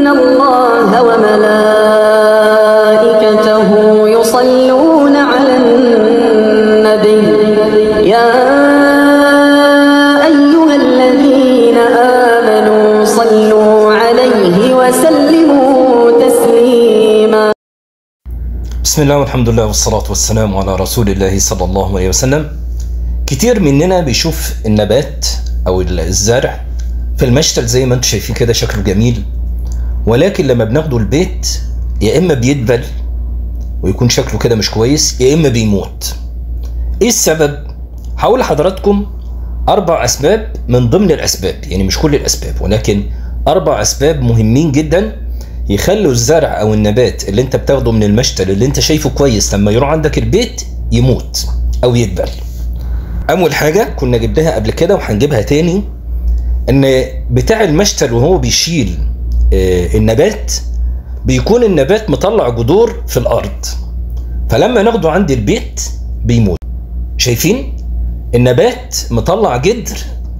الله وملائكته يصلون على النبي يا أيها الذين آمنوا صلوا عليه وسلموا تسليما بسم الله والحمد لله والصلاة والسلام على رسول الله صلى الله عليه وسلم كتير مننا بيشوف النبات أو الزرع في المشتل زي ما انتم شايفين كده شكله جميل ولكن لما بناخده البيت يا إما بيدبل ويكون شكله كده مش كويس يا إما بيموت إيه السبب؟ هقول لحضراتكم أربع أسباب من ضمن الأسباب يعني مش كل الأسباب ولكن أربع أسباب مهمين جدا يخلوا الزرع او النبات اللي انت بتاخده من المشتل اللي انت شايفه كويس لما يروح عندك البيت يموت او يدبل اول حاجه كنا جبناها قبل كده وهنجيبها تاني ان بتاع المشتل وهو بيشيل آه، النبات بيكون النبات مطلع جذور في الارض فلما ناخده عند البيت بيموت شايفين النبات مطلع جدر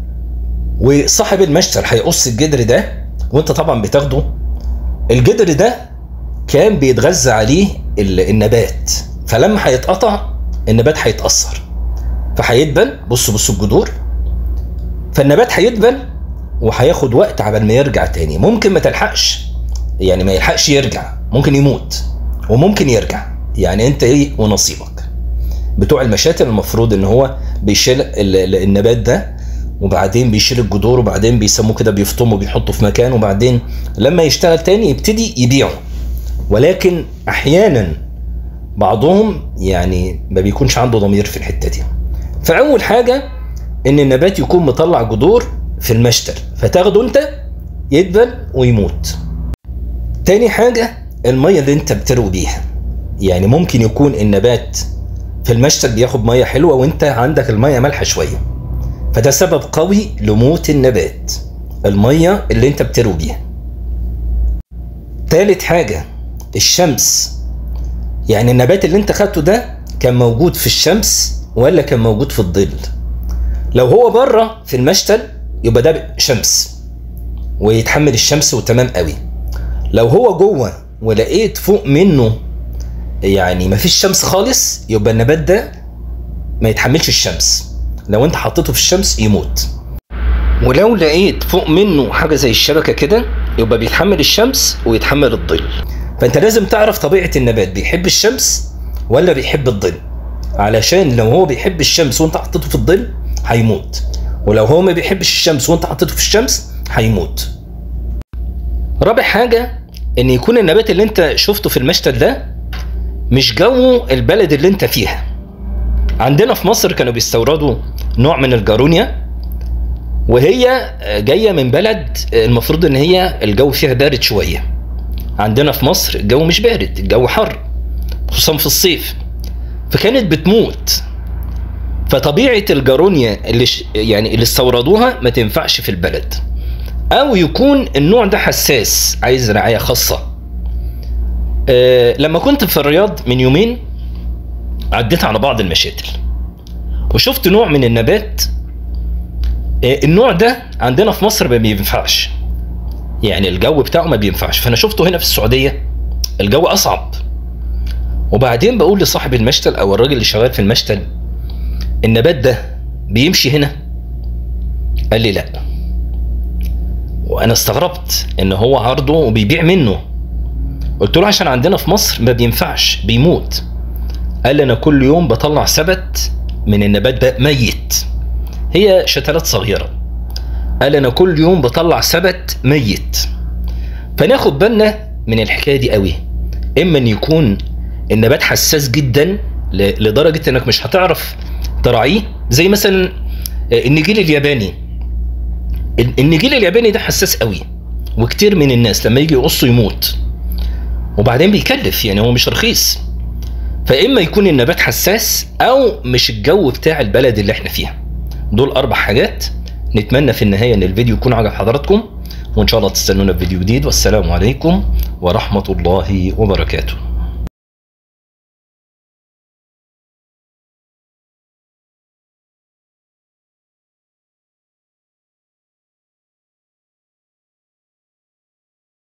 وصاحب المشتل هيقص الجدر ده وانت طبعا بتاخده الجدر ده كان بيتغذى عليه ال- النبات فلما هيتقطع النبات هيتأثر فهيدبل بصوا بصوا الجذور فالنبات هيدبل وهياخد وقت عبال ما يرجع تاني ممكن ما تلحقش يعني ما يلحقش يرجع ممكن يموت وممكن يرجع يعني انت ايه ونصيبك بتوع المشاتل المفروض ان هو بيشيل ال- ال- النبات ده وبعدين بيشيل الجذور وبعدين بيسموه كده بيفطمه بيحطه في مكان وبعدين لما يشتغل تاني يبتدي يبيعه ولكن احيانا بعضهم يعني ما بيكونش عنده ضمير في الحته دي فاول حاجه ان النبات يكون مطلع جذور في المشتل فتاخده انت يدبل ويموت تاني حاجه الميه اللي انت بتروي بيها يعني ممكن يكون النبات في المشتل بياخد ميه حلوه وانت عندك الميه مالحه شويه فده سبب قوي لموت النبات الميه اللي انت بتروي بيها تالت حاجه الشمس يعني النبات اللي انت خدته ده كان موجود في الشمس ولا كان موجود في الظل لو هو بره في المشتل يبقى ده شمس ويتحمل الشمس وتمام قوي لو هو جوه ولقيت فوق منه يعني مفيش شمس خالص يبقى النبات ده ما يتحملش الشمس لو انت حطيته في الشمس يموت ولو لقيت فوق منه حاجه زي الشبكه كده يبقى بيتحمل الشمس ويتحمل الظل فانت لازم تعرف طبيعه النبات بيحب الشمس ولا بيحب الظل علشان لو هو بيحب الشمس وانت حطيته في الظل هيموت ولو هو ما بيحبش الشمس وانت حطيته في الشمس هيموت رابع حاجه ان يكون النبات اللي انت شفته في المشتل ده مش جو البلد اللي انت فيها عندنا في مصر كانوا بيستوردوا نوع من الجارونيا وهي جايه من بلد المفروض ان هي الجو فيها بارد شويه عندنا في مصر الجو مش بارد الجو حر خصوصا في الصيف فكانت بتموت فطبيعه الجارونيا اللي ش... يعني اللي استوردوها ما تنفعش في البلد او يكون النوع ده حساس عايز رعايه خاصه أه لما كنت في الرياض من يومين عديت على بعض المشاتل وشفت نوع من النبات آه، النوع ده عندنا في مصر ما بينفعش يعني الجو بتاعه ما بينفعش فانا شفته هنا في السعوديه الجو اصعب وبعدين بقول لصاحب المشتل او الراجل اللي شغال في المشتل النبات ده بيمشي هنا قال لي لا وانا استغربت ان هو عرضه وبيبيع منه قلت له عشان عندنا في مصر ما بينفعش بيموت قال لي انا كل يوم بطلع سبت من النبات ده ميت هي شتلات صغيره قال انا كل يوم بطلع سبت ميت فناخد بالنا من الحكايه دي قوي اما ان يكون النبات حساس جدا ل- لدرجه انك مش هتعرف تراعيه زي مثلا آه، النجيل الياباني ال- النجيل الياباني ده حساس قوي وكتير من الناس لما يجي يقصه يموت وبعدين بيكلف يعني هو مش رخيص فاما يكون النبات حساس او مش الجو بتاع البلد اللي احنا فيها دول اربع حاجات نتمنى في النهايه ان الفيديو يكون عجب حضراتكم وان شاء الله تستنونا في فيديو جديد والسلام عليكم ورحمه الله وبركاته